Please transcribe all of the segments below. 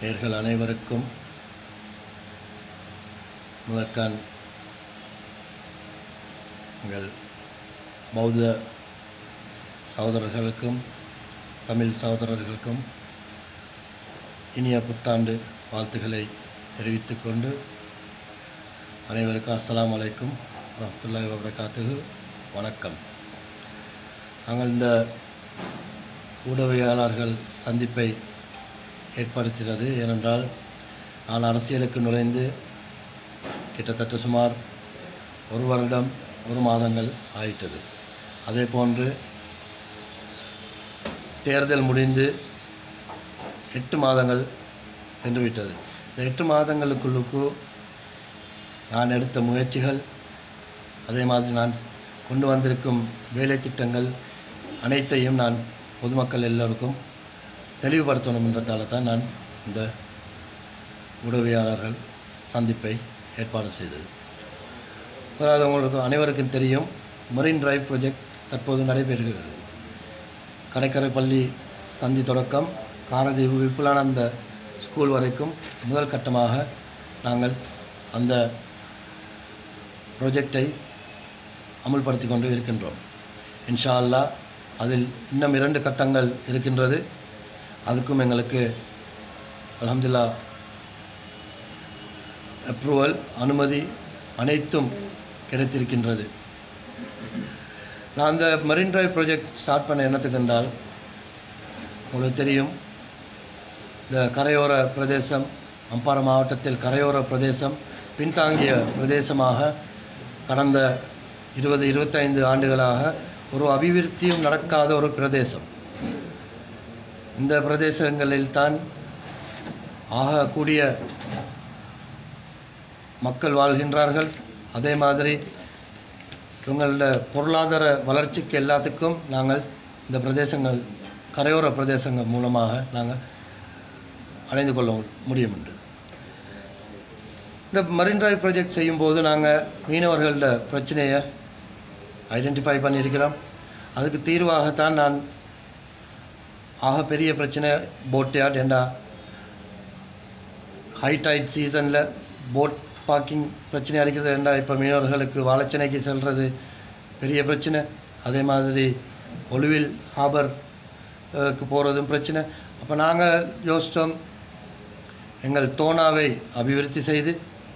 நேர்கள் அனைவருக்கும் முதற்கான் எங்கள் பௌத்த சகோதரர்களுக்கும் தமிழ் சகோதரர்களுக்கும் இனிய புத்தாண்டு வாழ்த்துக்களை தெரிவித்துக் கொண்டு அனைவருக்கும் அஸ்ஸலாமு அலைக்கும் வரமத்துல்லாஹி வபரகாத்துஹு வணக்கம் நாங்கள் இந்த ஊடகவியலாளர்கள் சந்திப்பை ஏற்படுத்தினது ஏனென்றால் நான் அரசியலுக்கு நுழைந்து கிட்டத்தட்ட சுமார் ஒரு வருடம் ஒரு மாதங்கள் ஆயிட்டது அதே போன்று தேர்தல் முடிந்து எட்டு மாதங்கள் சென்று விட்டது இந்த எட்டு மாதங்களுக்குள்ளுக்கு நான் எடுத்த முயற்சிகள் அதே மாதிரி நான் கொண்டு வந்திருக்கும் வேலை திட்டங்கள் அனைத்தையும் நான் பொதுமக்கள் எல்லோருக்கும் தெளிவுபடுத்தணும் என்றதால தான் நான் இந்த உதவியாளர்கள் சந்திப்பை ஏற்பாடு செய்தது அதாவது உங்களுக்கு அனைவருக்கும் தெரியும் மரீன் டிரைவ் ப்ராஜெக்ட் தற்போது நடைபெறுகிறது கடற்கரை பள்ளி சந்தி தொடக்கம் காரதீவு விப்புலானந்த ஸ்கூல் வரைக்கும் முதல் கட்டமாக நாங்கள் அந்த ப்ரொஜெக்டை அமுல்படுத்தி கொண்டு இருக்கின்றோம் இன்ஷா அல்லாஹ் அதில் இன்னும் இரண்டு கட்டங்கள் இருக்கின்றது அதுக்கும் எங்களுக்கு அல்ஹம்துலில்லா அப்ரூவல் அனுமதி அனைத்தும் கிடைத்திருக்கின்றது நான் அந்த மரீன் டிரைவ் ப்ராஜெக்ட் ஸ்டார்ட் பண்ண என்னத்துக்கு என்றால் உங்களுக்கு தெரியும் இந்த கரையோர பிரதேசம் அம்பார மாவட்டத்தில் கரையோர பிரதேசம் பின்தாங்கிய பிரதேசமாக கடந்த இருபது இருபத்தைந்து ஆண்டுகளாக ஒரு அபிவிருத்தியும் நடக்காத ஒரு பிரதேசம் இந்த பிரதேசங்களில் தான் ஆகக்கூடிய மக்கள் வாழ்கின்றார்கள் அதே மாதிரி இவங்களோட பொருளாதார வளர்ச்சிக்கு எல்லாத்துக்கும் நாங்கள் இந்த பிரதேசங்கள் கரையோர பிரதேசங்கள் மூலமாக நாங்கள் அடைந்து கொள்ள முடியும் என்று இந்த மரீன் டிரைவ் ப்ராஜெக்ட் செய்யும்போது நாங்கள் மீனவர்களோட பிரச்சனையை ஐடென்டிஃபை பண்ணியிருக்கிறோம் அதுக்கு தீர்வாகத்தான் நான் ஆக பெரிய பிரச்சனை போட் யார்ட் ஏண்டா ஹை டைட் சீசனில் போட் பார்க்கிங் பிரச்சனையாக இருக்கிறது ஏண்டா இப்போ மீனவர்களுக்கு வாழைச்சனைக்கு செல்வது பெரிய பிரச்சனை அதே மாதிரி ஒலுவில் ஹாபருக்கு போகிறதும் பிரச்சனை அப்போ நாங்கள் யோசித்தோம் எங்கள் தோனாவை அபிவிருத்தி செய்து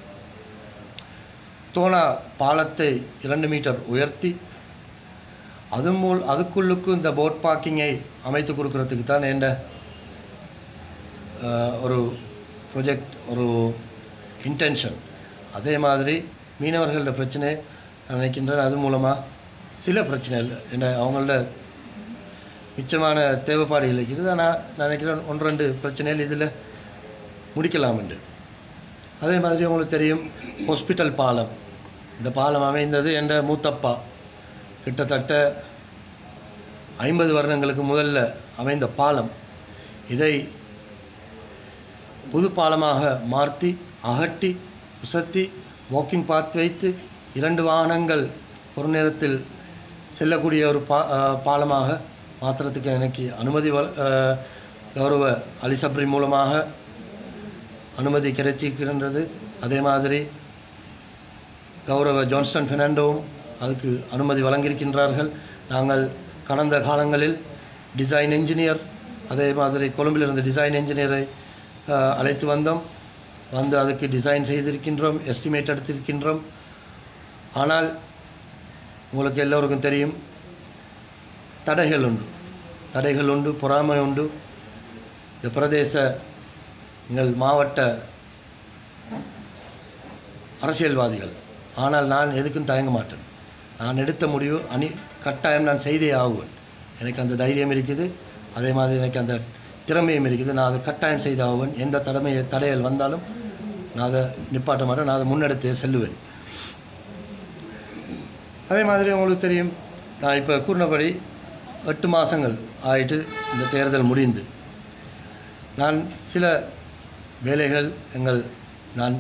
தோனா பாலத்தை இரண்டு மீட்டர் உயர்த்தி அது மூல் அதுக்குள்ளுக்கும் இந்த போட் பார்க்கிங்கை அமைத்து கொடுக்கறதுக்கு தான் என்ற ஒரு ப்ரொஜெக்ட் ஒரு இன்டென்ஷன் அதே மாதிரி மீனவர்களோட பிரச்சனை நான் நினைக்கின்றேன் அது மூலமாக சில பிரச்சனைகள் என்ன அவங்களோட மிச்சமான தேவைப்பாடுகள் இருக்கிறது ஆனால் நான் நினைக்கிறேன் ஒன்று ரெண்டு பிரச்சனைகள் இதில் முடிக்கலாம் என்று அதே மாதிரி உங்களுக்கு தெரியும் ஹாஸ்பிட்டல் பாலம் இந்த பாலம் அமைந்தது என்ற மூத்தப்பா கிட்டத்தட்ட ஐம்பது வருடங்களுக்கு முதல்ல அமைந்த பாலம் இதை புது பாலமாக மாற்றி அகட்டி உசத்தி வாக்கிங் பாத் வைத்து இரண்டு வாகனங்கள் ஒரு நேரத்தில் செல்லக்கூடிய ஒரு பா பாலமாக மாற்றுறதுக்கு எனக்கு அனுமதி வ கௌரவ அலிசப்ரி மூலமாக அனுமதி கிடைத்திருக்கின்றது அதே மாதிரி கௌரவ ஜான்ஸ்டன் பெர்னாண்டோவும் அதுக்கு அனுமதி வழங்கியிருக்கின்றார்கள் நாங்கள் கடந்த காலங்களில் டிசைன் என்ஜினியர் அதே மாதிரி கொழும்பிலிருந்து டிசைன் என்ஜினியரை அழைத்து வந்தோம் வந்து அதுக்கு டிசைன் செய்திருக்கின்றோம் எஸ்டிமேட் எடுத்திருக்கின்றோம் ஆனால் உங்களுக்கு எல்லோருக்கும் தெரியும் தடைகள் உண்டு தடைகள் உண்டு பொறாமை உண்டு இந்த பிரதேச எங்கள் மாவட்ட அரசியல்வாதிகள் ஆனால் நான் எதுக்கும் தயங்க மாட்டேன் நான் எடுத்த முடிவு அணி கட்டாயம் நான் செய்தே ஆகுவேன் எனக்கு அந்த தைரியம் இருக்குது அதே மாதிரி எனக்கு அந்த திறமையும் இருக்குது நான் அதை கட்டாயம் செய்து ஆகுவேன் எந்த தடமை தடைகள் வந்தாலும் நான் அதை நிப்பாட்ட மாட்டேன் நான் அதை முன்னெடுத்து செல்லுவேன் அதே மாதிரி உங்களுக்கு தெரியும் நான் இப்போ கூறினபடி எட்டு மாதங்கள் ஆயிட்டு இந்த தேர்தல் முடிந்து நான் சில வேலைகள் எங்கள் நான்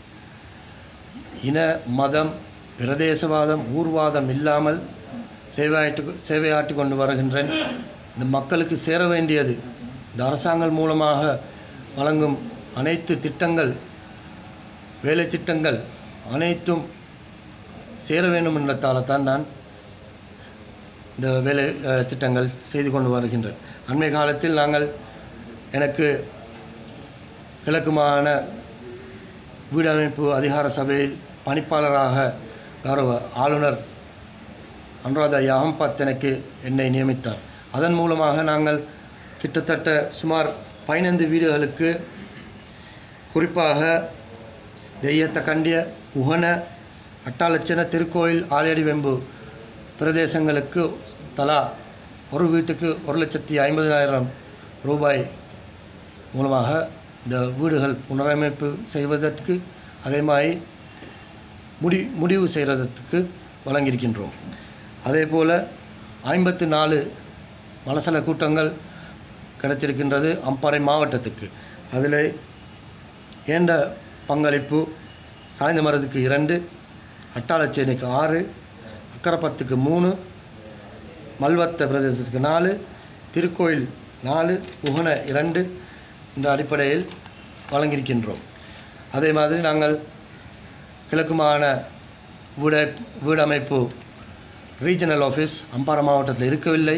இன மதம் பிரதேசவாதம் ஊர்வாதம் இல்லாமல் சேவையாட்டு சேவையாற்றி கொண்டு வருகின்றேன் இந்த மக்களுக்கு சேர வேண்டியது இந்த அரசாங்கம் மூலமாக வழங்கும் அனைத்து திட்டங்கள் வேலை திட்டங்கள் அனைத்தும் சேர வேண்டும் என்றதால தான் நான் இந்த வேலை அஹ், திட்டங்கள் செய்து கொண்டு வருகின்றேன் அண்மை காலத்தில் நாங்கள் எனக்கு கிழக்கு மாகாண வீடமைப்பு அதிகார சபையில் பணிப்பாளராக கௌரவ ஆளுநர் அனுராதா அகம்பத் எனக்கு என்னை நியமித்தார் அதன் மூலமாக நாங்கள் கிட்டத்தட்ட சுமார் பதினைந்து வீடுகளுக்கு குறிப்பாக தெய்யத்த கண்டிய உகன அட்டாளச்சன திருக்கோயில் ஆலடி வெம்பு பிரதேசங்களுக்கு தலா ஒரு வீட்டுக்கு ஒரு லட்சத்தி ஐம்பதினாயிரம் ரூபாய் மூலமாக இந்த வீடுகள் புனரமைப்பு செய்வதற்கு அதே மாதிரி முடி முடிவு செய்கிறதுக்கு வழங்கியிருக்கின்றோம் அதே போல் ஐம்பத்து நாலு மலசல கூட்டங்கள் கிடைத்திருக்கின்றது அம்பாறை மாவட்டத்துக்கு அதில் ஏண்ட பங்களிப்பு சாய்ந்த மரத்துக்கு இரண்டு அட்டாளச்சேனைக்கு ஆறு அக்கரப்பத்துக்கு மூணு மல்வத்த பிரதேசத்துக்கு நாலு திருக்கோயில் நாலு உகன இரண்டு என்ற அடிப்படையில் வழங்கியிருக்கின்றோம் அதே மாதிரி நாங்கள் கிழக்கு மாகாண வீட வீடமைப்பு ரீஜனல் ஆஃபீஸ் அம்பாறை மாவட்டத்தில் இருக்கவில்லை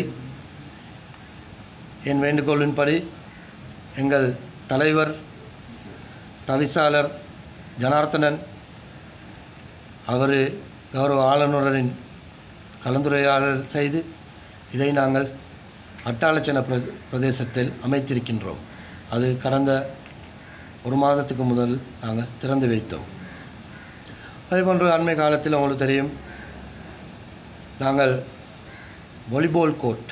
என் வேண்டுகோளின்படி எங்கள் தலைவர் தவிசாளர் ஜனார்த்தனன் அவர் கௌரவ ஆளுநரின் கலந்துரையாடல் செய்து இதை நாங்கள் அட்டாளச்சன பிர பிரதேசத்தில் அமைத்திருக்கின்றோம் அது கடந்த ஒரு மாதத்துக்கு முதல் நாங்கள் திறந்து வைத்தோம் அதேபோன்று அண்மை காலத்தில் உங்களுக்கு தெரியும் நாங்கள் வாலிபால் கோர்ட்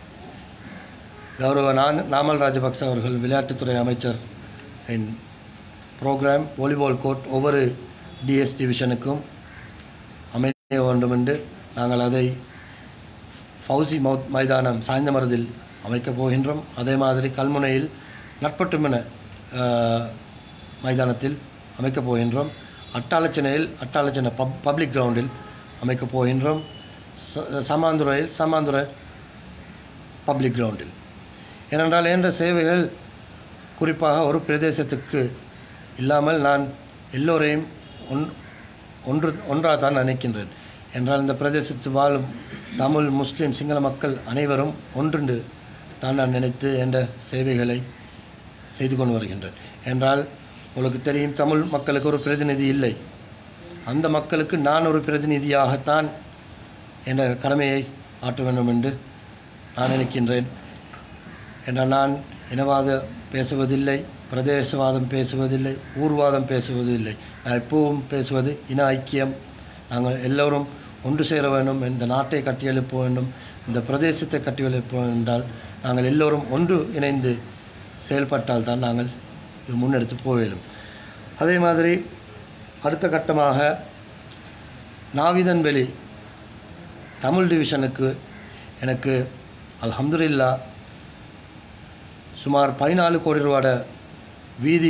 கௌரவ நா நாமல் ராஜபக்ச அவர்கள் விளையாட்டுத்துறை அமைச்சர் இன் ப்ரோக்ராம் வாலிபால் கோர்ட் ஒவ்வொரு டிஎஸ் டிவிஷனுக்கும் அமைய வேண்டும் என்று நாங்கள் அதை ஃபவுசி மௌத் மைதானம் சாய்ந்தமரத்தில் அமைக்கப் போகின்றோம் அதே மாதிரி கல்முனையில் நட்பட்டுமன அஹ், மைதானத்தில் அமைக்கப் போகின்றோம் அட்டாளச்சனையில் அட்டாளச்சனை பப் பப்ளிக் கிரவுண்டில் அமைக்கப் போகின்றோம் ச- சமாந்துறையில் சமாந்துறை பப்ளிக் கிரவுண்டில் ஏனென்றால் என்ற சேவைகள் குறிப்பாக ஒரு பிரதேசத்துக்கு இல்லாமல் நான் எல்லோரையும் ஒன் ஒன்று ஒன்றாக தான் நினைக்கின்றேன் என்றால் இந்த பிரதேசத்தில் வாழும் தமிழ் முஸ்லீம் சிங்கள மக்கள் அனைவரும் ஒன்றுண்டு தான் நான் நினைத்து என்ற சேவைகளை செய்து கொண்டு வருகின்றேன் என்றால் உங்களுக்கு தெரியும் தமிழ் மக்களுக்கு ஒரு பிரதிநிதி இல்லை அந்த மக்களுக்கு நான் ஒரு பிரதிநிதியாகத்தான் என்ற கடமையை ஆற்ற வேண்டும் என்று நான் நினைக்கின்றேன் என்றால் நான் இனவாத பேசுவதில்லை பிரதேசவாதம் பேசுவதில்லை ஊர்வாதம் பேசுவதில்லை நான் எப்பவும் பேசுவது இன ஐக்கியம் நாங்கள் எல்லோரும் ஒன்று சேர வேண்டும் இந்த நாட்டை கட்டியெழுப்ப வேண்டும் இந்த பிரதேசத்தை கட்டியெழுப்ப வேண்டும் என்றால் நாங்கள் எல்லோரும் ஒன்று இணைந்து செயல்பட்டால் தான் நாங்கள் இது முன்னெடுத்து போயிடும் அதே மாதிரி அடுத்த கட்டமாக நாவிதன்வெளி தமிழ் டிவிஷனுக்கு எனக்கு அல்ஹம்துலில்லா சுமார் பதினாலு கோடி ரூபாட வீதி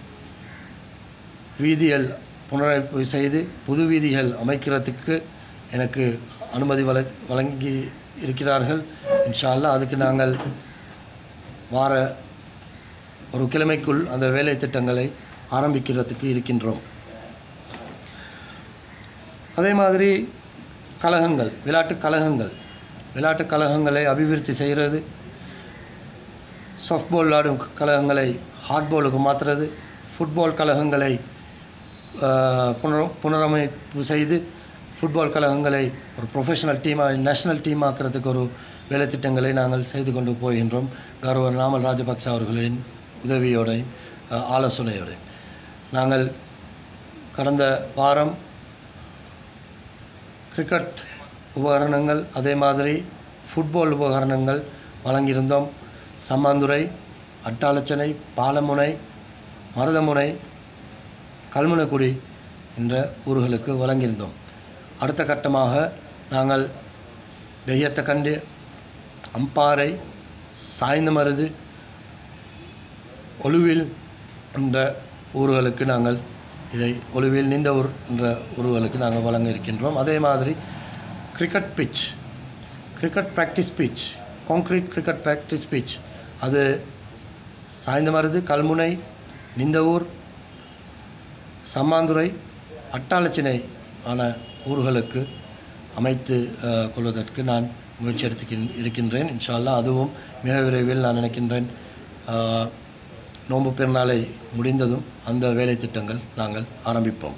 வீதிகள் புனரமைப்பு செய்து புது வீதிகள் அமைக்கிறதுக்கு எனக்கு அனுமதி வழ வழங்கி இருக்கிறார்கள் இன்ஷா அல்லாஹ் அதுக்கு நாங்கள் வார ஒரு கிழமைக்குள் அந்த வேலை திட்டங்களை ஆரம்பிக்கிறதுக்கு இருக்கின்றோம் அதே மாதிரி கழகங்கள் விளையாட்டு கழகங்கள் விளையாட்டு கழகங்களை அபிவிருத்தி செய்கிறது சாஃப்ட்பால் விளையாடும் கழகங்களை ஹார்ட்பாலுக்கு மாற்றுறது ஃபுட்பால் கழகங்களை ஆஹ், புனர் புனரமைப்பு செய்து ஃபுட்பால் கழகங்களை ஒரு ப்ரொஃபஷனல் டீமாக நேஷனல் டீம் ஆக்கிறதுக்கு ஒரு வேலை திட்டங்களை நாங்கள் செய்து கொண்டு போகின்றோம் கௌரவ நாமல் ராஜபக்ச அவர்களின் உதவியோடையும் ஆஹ், ஆலோசனையோடையும் நாங்கள் கடந்த வாரம் கிரிக்கெட் உபகரணங்கள் அதே மாதிரி ஃபுட்பால் உபகரணங்கள் வழங்கியிருந்தோம் சம்மாந்துறை அட்டாளச்சனை பாலமுனை மருதமுனை கல்முனைக்குடி என்ற ஊர்களுக்கு வழங்கியிருந்தோம் அடுத்த கட்டமாக நாங்கள் தெய்யத்தக்கண்டு அம்பாறை சாய்ந்தமருது ஒலுவில் என்ற ஊர்களுக்கு நாங்கள் இதை ஒலுவில் நீந்தவூர் என்ற ஊர்களுக்கு நாங்கள் வழங்க இருக்கின்றோம் அதே மாதிரி cricket pitch cricket practice pitch concrete cricket practice pitch அது சாய்ந்தமருது கல்முனை நிந்தவூர் சம்மாந்துறை அட்டாளச்சினை ஆன ஊர்களுக்கு அமைத்து அஹ், கொள்வதற்கு நான் முயற்சி எடுத்து இருக்கின்றேன் இன்ஷா அல்லாஹ் அதுவும் மிக விரைவில் நான் நினைக்கின்றேன் அஹ், நோன்பு பெருநாளை முடிந்ததும் அந்த வேலை திட்டங்கள் நாங்கள் ஆரம்பிப்போம்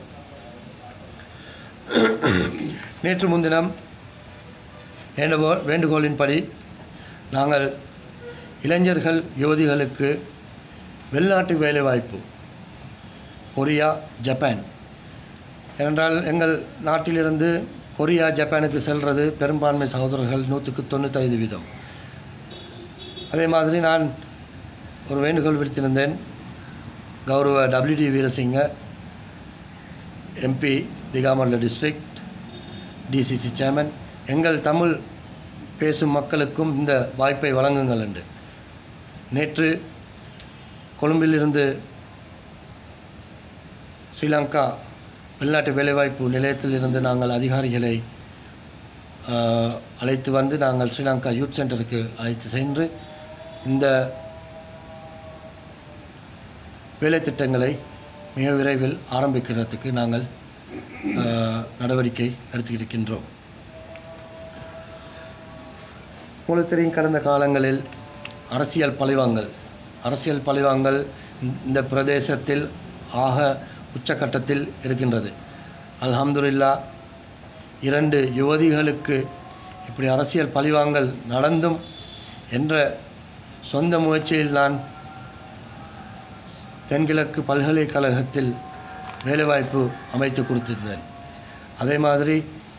நேற்று முன்தினம் வேண்டுகோள் வேண்டுகோளின்படி நாங்கள் இளைஞர்கள் யுவதிகளுக்கு வெளிநாட்டு வேலைவாய்ப்பு கொரியா ஜப்பான் ஏனென்றால் எங்கள் நாட்டிலிருந்து கொரியா ஜப்பானுக்கு செல்வது பெரும்பான்மை சகோதரர்கள் நூற்றுக்கு தொண்ணூத்தைந்து வீதம் அதே மாதிரி நான் ஒரு வேண்டுகோள் விடுத்திருந்தேன் கௌரவ W D Weerasinghe MP Digamadulla district DCC chairman எங்கள் தமிழ் பேசும் மக்களுக்கும் இந்த வாய்ப்பை வழங்குங்கள் என்று நேற்று கொழும்பிலிருந்து ஸ்ரீலங்கா வெளிநாட்டு வேலைவாய்ப்பு நிலையத்திலிருந்து நாங்கள் அதிகாரிகளை ஆஹ், அழைத்து வந்து நாங்கள் ஸ்ரீலங்கா யூத் சென்டருக்கு அழைத்து சென்று இந்த வேலை திட்டங்களை மிக விரைவில் ஆரம்பிக்கிறதுக்கு நாங்கள் ஆஹ், நடவடிக்கை எடுத்திருக்கின்றோம் உங்களுக்கு தெரியும் கடந்த காலங்களில் அரசியல் பழிவாங்கல் அரசியல் பழிவாங்கல் இந்த- இந்த பிரதேசத்தில் ஆக உச்சக்கட்டத்தில் இருக்கின்றது அல்ஹம்துலில்லா இரண்டு யுவதிகளுக்கு இப்படி அரசியல் பழிவாங்கல் நடந்தும் என்ற சொந்த முயற்சியில் நான் தென்கிழக்கு பல்கலைக்கழகத்தில் வேலைவாய்ப்பு அமைத்து கொடுத்திருந்தேன் அதே மாதிரி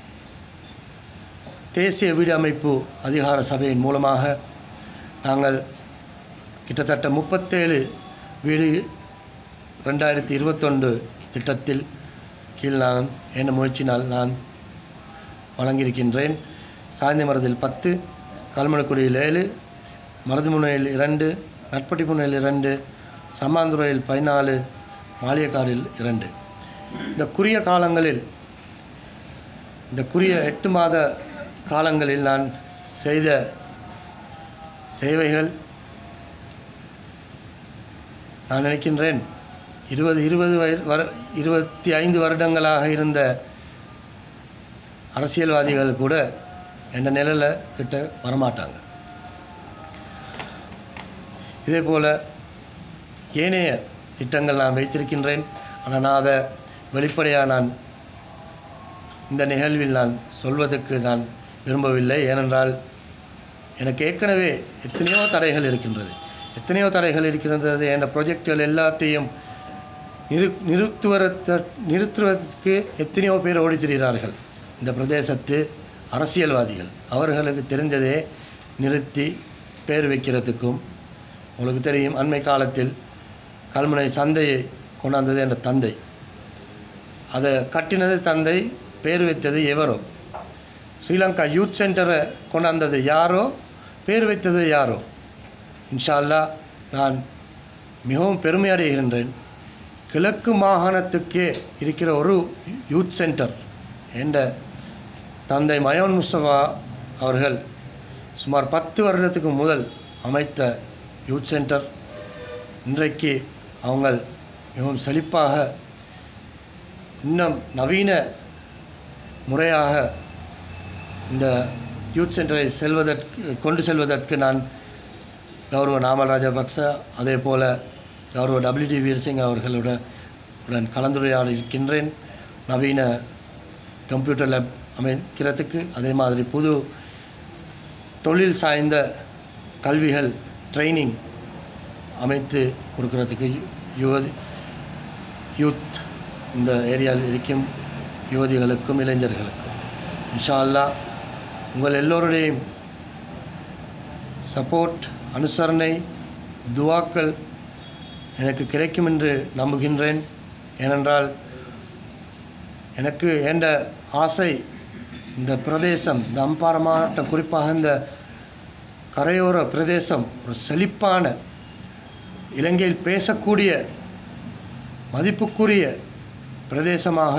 தேசிய வீடு அமைப்பு அதிகார சபையின் மூலமாக நாங்கள் கிட்டத்தட்ட முப்பத்தேழு வீடு ரெண்டாயிரத்தி இருபத்தொன்று திட்டத்தில் கீழ் நான் என் முயற்சினால் நான் வழங்கியிருக்கின்றேன் சாய்ந்த மரத்தில் பத்து கல்மணக்குடியில் ஏழு மருதுமுனையில் இரண்டு நட்பட்டிமுனையில் இரண்டு சம்மாந்துறையில் பதினாலு மாளியக்காரில் இரண்டு இந்த குறுகிய காலங்களில் இந்த குறுகிய எட்டு மாத காலங்களில் நான் செய்த சேவைகள் நான் நினைக்கின்றேன் இருபது இருபது வய வர இருபத்தி ஐந்து வருடங்களாக இருந்த அரசியல்வாதிகள் கூட என்ற நிலையில் கிட்ட வரமாட்டாங்க இதே போல் ஏனைய திட்டங்கள் நான் வைத்திருக்கின்றேன் ஆனால் நான் அதை வெளிப்படையாக நான் இந்த நிகழ்வில் நான் சொல்வதற்கு நான் விரும்பவில்லை ஏனென்றால் எனக்கு ஏற்கனவே எத்தனையோ தடைகள் இருக்கின்றது எத்தனையோ தடைகள் இருக்கின்றது என்ற ப்ரொஜெக்டுகள் எல்லாத்தையும் நிறு நிறுத்துவத நிறுத்துவதற்கு எத்தனையோ பேர் ஓடித் திரிகிறார்கள் இந்த பிரதேசத்து அரசியல்வாதிகள் அவர்களுக்கு தெரிந்ததே நிறுத்தி பேர் வைக்கிறதுக்கும் உங்களுக்கு தெரியும் அண்மை காலத்தில் கல்முனை சந்தையை கொண்டாந்தது என்ற தந்தை அதை கட்டினது தந்தை பேர் வைத்தது எவரோ ஸ்ரீலங்கா யூத் சென்டரை கொண்டாந்தது யாரோ பேர் வைத்தது யாரோ இன்ஷா அல்லாஹ் நான் மிகவும் பெருமை அடைகின்றேன் கிழக்கு மாகாணத்துக்கே இருக்கிற ஒரு யூத் சென்டர் என்ற தந்தை மயோன் முஸ்தபா அவர்கள் சுமார் பத்து வருடத்துக்கு முதல் அமைத்த யூத் சென்டர் இன்றைக்கு அவங்க மிகவும் செழிப்பாக இன்னும் நவீன முறையாக இந்த யூத் சென்டரை செல்வதற்கு கொண்டு செல்வதற்கு நான் கௌரவ நாமல் ராஜபக்ச அதே போல் கௌரவ டபிள்யூடி வீர்சிங் அவர்களோட உடன் கலந்துரையாடி இருக்கின்றேன் நவீன கம்ப்யூட்டர் லேப் அமைக்கிறதுக்கு அதே மாதிரி புது தொழில் சாய்ந்த கல்விகள் ட்ரைனிங் அமைத்து கொடுக்கறதுக்கு யு- யுவதி யூத் இந்த ஏரியாவில் இருக்கும் யுவதிகளுக்கும் இளைஞர்களுக்கும் இன்ஷா அல்லாஹ் உங்கள் எல்லோருடையும் சப்போர்ட் அனுசரணை துவாக்கள் எனக்கு கிடைக்கும் என்று நம்புகின்றேன் ஏனென்றால் எனக்கு ஏண்ட ஆசை இந்த பிரதேசம் இந்த அம்பாறை மாவட்டம் குறிப்பாக இந்த கரையோர பிரதேசம் ஒரு செழிப்பான இலங்கையில் பேசக்கூடிய மதிப்புக்குரிய பிரதேசமாக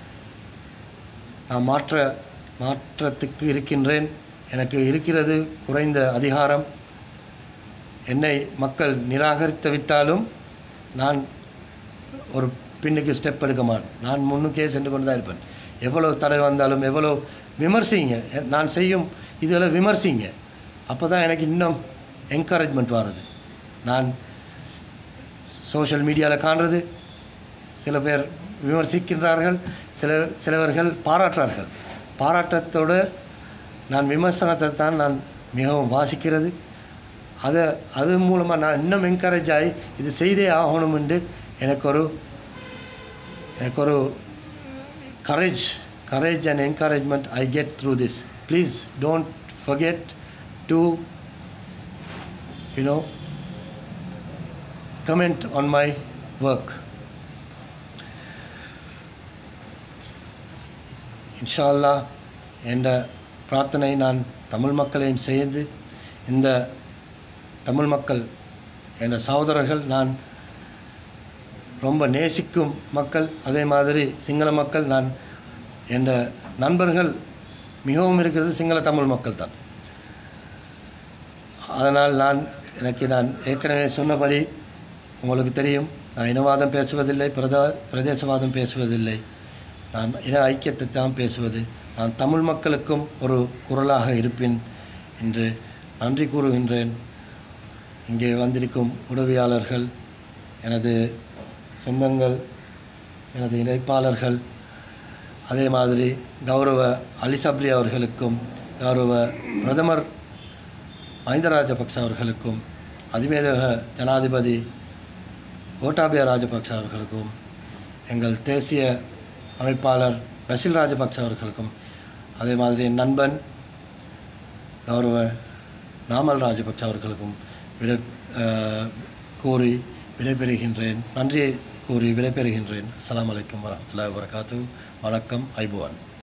நான் மாற்ற மாற்றத்துக்கு இருக்கின்றேன் எனக்கு இருக்கிறது குறைந்த அதிகாரம் என்னை மக்கள் நிராகரித்து விட்டாலும் நான் ஒரு பின்னுக்கு ஸ்டெப் எடுக்க மாட்டேன் நான் முன்னுக்கே சென்று கொண்டு தான் இருப்பேன் எவ்வளோ தடை வந்தாலும் எவ்வளோ விமர்சிங்க நான் செய்யும் இதில் விமர்சிங்க அப்போ தான் எனக்கு இன்னும் என்கரேஜ்மெண்ட் வர்றது நான் சோஷியல் மீடியாவில் காண்றது சில பேர் விமர்சிக்கின்றார்கள் சில சிலவர்கள் பாராட்டுறார்கள் பாராட்டத்தோடு நான் விமர்சனத்தை தான் நான் மிகவும் வாசிக்கிறது அதை அது மூலமாக நான் இன்னும் என்கரேஜ் ஆகி இது செய்தே ஆகணும் என்று எனக்கு ஒரு எனக்கு ஒரு courage courage and encouragement i get through this please don't forget to you know comment on my work இன்ஷா என்ற பிரார்த்தனை நான் தமிழ் மக்களையும் சேர்ந்து இந்த தமிழ் மக்கள் என்ற சகோதரர்கள் நான் ரொம்ப நேசிக்கும் மக்கள் அதே மாதிரி சிங்கள மக்கள் நான் என்ற நண்பர்கள் மிகவும் இருக்கிறது சிங்கள தமிழ் மக்கள் தான் அதனால் நான் எனக்கு நான் ஏற்கனவே சொன்னபடி உங்களுக்கு தெரியும் நான் இனவாதம் பேசுவதில்லை பிரதா பிரதேசவாதம் பேசுவதில்லை நான் இன ஐக்கியத்தை தான் பேசுவது நான் தமிழ் மக்களுக்கும் ஒரு குரலாக இருப்பேன் என்று நன்றி கூறுகின்றேன் இங்கே வந்திருக்கும் உதவியாளர்கள் எனது சொந்தங்கள் எனது இணைப்பாளர்கள் அதே மாதிரி கௌரவ அலிசப்ரி அவர்களுக்கும் கௌரவ பிரதமர் மஹிந்த ராஜபக்ச அவர்களுக்கும் அதிமேதக ஜனாதிபதி கோட்டாபய ராஜபக்ச அவர்களுக்கும் எங்கள் தேசிய அமைப்பாளர் பசில் ராஜபக்ச அவர்களுக்கும் அதே மாதிரி என் நண்பன் கௌரவ நாமல் ராஜபக்ச அவர்களுக்கும் விடை அஹ், கூறி விடைபெறுகின்றேன் நன்றியை கூறி விடைபெறுகின்றேன் அஸ்ஸலாமு அலைக்கும் வரமத்துல்லாஹி வபரகாத்து வணக்கம் ஐபுவான்